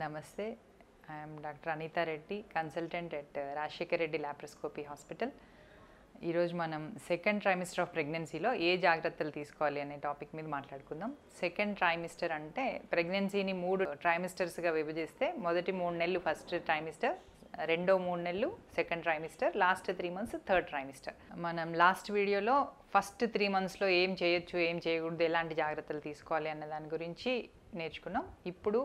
నమస్తే I'm doctor Anitha Reddy consultant at Rajasekhar Reddy laparoscopy hospital ఈరోజు మనం సెకండ్ ట్రైమిస్టర్ ఆఫ్ ప్రెగ్నెన్సీలో ఏ జాగ్రత్తలు తీసుకోవాలి అనే టాపిక్ మీద మాట్లాడుకుందాం సెకండ్ ట్రైమిస్టర్ అంటే ప్రెగ్నెన్సీని మూడు ట్రైమిస్టర్స్గా విభజిస్తే మొదటి మూడు నెలలు ఫస్ట్ ట్రైమిస్టర్ రెండో మూడు నెలలు second trimester last three months third trimester మనం లాస్ట్ వీడియోలో ఫస్ట్ త్రీ మంత్స్లో ఏం చేయొచ్చు ఏం చేయకూడదు ఎలాంటి జాగ్రత్తలు తీసుకోవాలి అన్న దాని గురించి నేర్చుకున్నాం ఇప్పుడు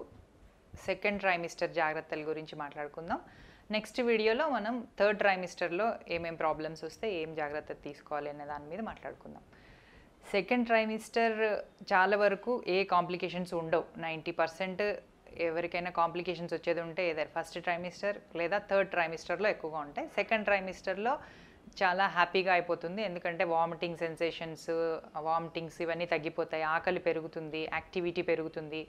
సెకండ్ ట్రైమిస్టర్ జాగ్రత్తల గురించి మాట్లాడుకుందాం నెక్స్ట్ వీడియోలో మనం థర్డ్ ట్రైమిస్టర్లో ఏమేం ప్రాబ్లమ్స్ వస్తే ఏం జాగ్రత్త తీసుకోవాలి అనే దాని మీద మాట్లాడుకుందాం సెకండ్ ట్రైమిస్టర్ చాలా వరకు ఏ కాంప్లికేషన్స్ ఉండవు నైంటీ పర్సెంట్ ఎవరికైనా కాంప్లికేషన్స్ వచ్చేది ఉంటే ఏదైనా ఫస్ట్ ట్రైమిస్టర్ లేదా థర్డ్ ట్రైమిస్టర్లో ఎక్కువగా ఉంటాయి సెకండ్ ట్రైమిస్టర్లో చాలా హ్యాపీగా అయిపోతుంది ఎందుకంటే వామిటింగ్ సెన్సేషన్స్ వామిటింగ్స్ ఇవన్నీ తగ్గిపోతాయి ఆకలి పెరుగుతుంది యాక్టివిటీ పెరుగుతుంది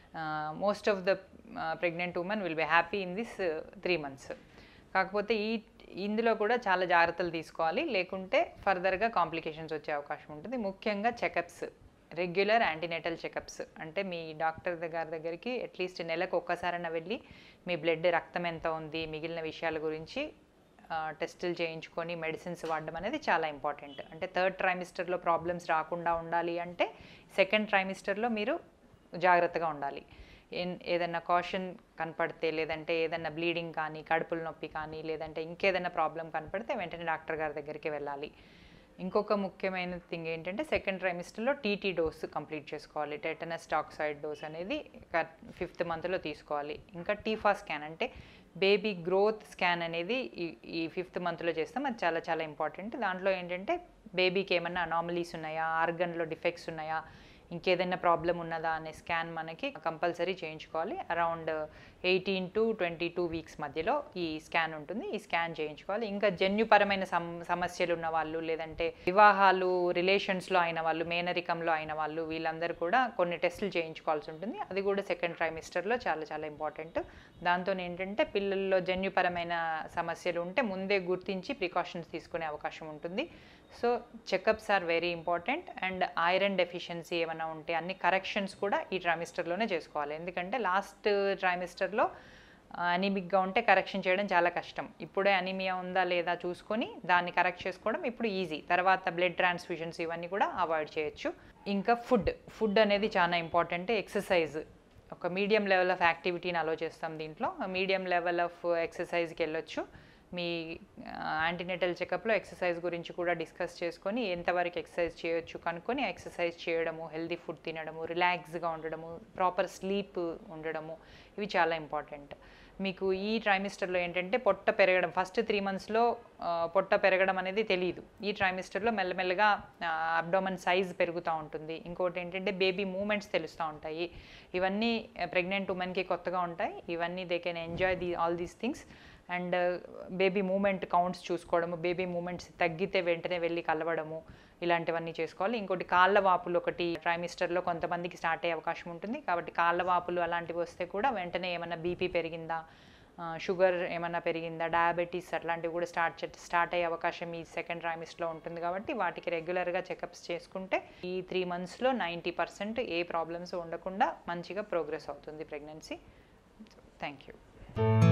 most of the pregnant women will be happy in this three months కాకపోతే ఈ ఇందులో కూడా చాలా జాగ్రత్తలు తీసుకోవాలి లేకుంటే ఫర్దర్గా కాంప్లికేషన్స్ వచ్చే అవకాశం ఉంటుంది ముఖ్యంగా చెకప్స్ రెగ్యులర్ యాంటీనేటల్ చెకప్స్ అంటే మీ డాక్టర్ గారి దగ్గరికి అట్లీస్ట్ నెలకు ఒక్కసారైనా వెళ్ళి మీ బ్లడ్ రక్తం ఎంత ఉంది మిగిలిన విషయాల గురించి టెస్టులు చేయించుకొని మెడిసిన్స్ వాడడం అనేది చాలా ఇంపార్టెంట్ అంటే థర్డ్ ట్రైమిస్టర్లో ప్రాబ్లమ్స్ రాకుండా ఉండాలి అంటే సెకండ్ ట్రైమిస్టర్లో మీరు జాగ్రత్తగా ఉండాలి ఏన్- ఏదైనా కాషన్ కనపడితే లేదంటే ఏదైనా బ్లీడింగ్ కానీ కడుపుల నొప్పి కానీ లేదంటే ఇంకేదైనా ప్రాబ్లం కనపడితే వెంటనే డాక్టర్ గారి దగ్గరికి వెళ్ళాలి ఇంకొక ముఖ్యమైన థింగ్ ఏంటంటే సెకండ్ ట్రైమిస్టర్లో టీటీ డోస్ కంప్లీట్ చేసుకోవాలి టెటనస్ టాక్సైడ్ డోస్ అనేది ఫిఫ్త్ మంత్లో తీసుకోవాలి ఇంకా టీఫా స్కాన్ అంటే బేబీ గ్రోత్ స్కాన్ అనేది ఈ ఈ ఫిఫ్త్ మంత్లో చేస్తాం అది చాలా చాలా ఇంపార్టెంట్ దాంట్లో ఏంటంటే బేబీకి ఏమన్నా అనామలీస్ ఉన్నాయా ఆర్గన్లో డిఫెక్ట్స్ ఉన్నాయా ఇంకేదైనా ప్రాబ్లం ఉన్నదా అనే స్కాన్ మనకి కంపల్సరీ చేయించుకోవాలి around eighteen to twenty two weeks మధ్యలో ఈ స్కాన్ ఉంటుంది ఈ స్కాన్ చేయించుకోవాలి ఇంకా జన్యుపరమైన సమ్ సమస్యలు ఉన్న వాళ్ళు లేదంటే వివాహాలు రిలేషన్స్లో అయిన వాళ్ళు మేనరికంలో అయిన వాళ్ళు వీళ్ళందరూ కూడా కొన్ని టెస్టులు చేయించుకోవాల్సి ఉంటుంది అది కూడా సెకండ్ ట్రైమిస్టర్లో చాలా చాలా ఇంపార్టెంట్ దాంతో ఏంటంటే పిల్లల్లో జన్యుపరమైన సమస్యలు ఉంటే ముందే గుర్తించి ప్రికాషన్స్ తీసుకునే అవకాశం ఉంటుంది so checkups are very important and iron deficiency ఏమైనా ఉంటే అన్ని కరెక్షన్స్ కూడా ఈ ట్రైమిస్టర్లోనే చేసుకోవాలి ఎందుకంటే లాస్ట్ ట్రైమిస్టర్లో అనీమిక్గా ఉంటే కరెక్షన్ చేయడం చాలా కష్టం ఇప్పుడే అనీమియా ఉందా లేదా చూసుకొని దాన్ని కరెక్ట్ చేసుకోవడం ఇప్పుడు ఈజీ తర్వాత బ్లడ్ ట్రాన్స్ఫ్యూజన్స్ ఇవన్నీ కూడా అవాయిడ్ చేయొచ్చు ఇంకా ఫుడ్ ఫుడ్ అనేది చాలా ఇంపార్టెంట్ ఎక్సర్సైజ్ ఒక మీడియం లెవెల్ ఆఫ్ యాక్టివిటీని అలో చేస్తాం దీంట్లో మీడియం లెవెల్ ఆఫ్ ఎక్సర్సైజ్కి వెళ్ళొచ్చు మీ యాంటీనేటల్ చెకప్లో ఎక్సర్సైజ్ గురించి కూడా డిస్కస్ చేసుకొని ఎంతవరకు ఎక్సర్సైజ్ చేయొచ్చు కనుక్కొని ఎక్సర్సైజ్ చేయడము హెల్దీ ఫుడ్ తినడము రిలాక్స్గా ఉండడము ప్రాపర్ స్లీప్ ఉండడము ఇవి చాలా ఇంపార్టెంట్ మీకు ఈ ట్రైమిస్టర్లో ఏంటంటే పొట్ట పెరగడం ఫస్ట్ త్రీ మంత్స్లో పొట్ట పెరగడం అనేది తెలియదు ఈ ట్రైమిస్టర్లో మెల్లమెల్లగా అబ్డోమన్ సైజ్ పెరుగుతూ ఉంటుంది ఇంకోటి ఏంటంటే బేబీ మూమెంట్స్ తెలుస్తూ ఉంటాయి ఇవన్నీ ప్రెగ్నెంట్ ఉమెన్కి కొత్తగా ఉంటాయి ఇవన్నీ they can enjoy the all these things and baby moment counts చూసుకోవడము బేబీ మూమెంట్స్ తగ్గితే వెంటనే వెళ్ళి కలవడము ఇలాంటివన్నీ చేసుకోవాలి ఇంకోటి కాళ్ళ వాపులు ఒకటి ట్రైమిస్టర్లో కొంతమందికి స్టార్ట్ అయ్యే అవకాశం ఉంటుంది కాబట్టి కాళ్ళ వాపులు అలాంటివి వస్తే కూడా వెంటనే ఏమైనా బీపీ పెరిగిందా షుగర్ ఏమైనా పెరిగిందా డయాబెటీస్ అట్లాంటివి కూడా స్టార్ట్ స్టార్ట్ అయ్యే అవకాశం ఈ సెకండ్ ట్రైమిస్ట్లో ఉంటుంది కాబట్టి వాటికి రెగ్యులర్గా చెకప్స్ చేసుకుంటే ఈ త్రీ మంత్స్లో నైంటీ పర్సెంట్ ఏ ప్రాబ్లమ్స్ ఉండకుండా మంచిగా ప్రోగ్రెస్ అవుతుంది ప్రెగ్నెన్సీ థ్యాంక్ యూ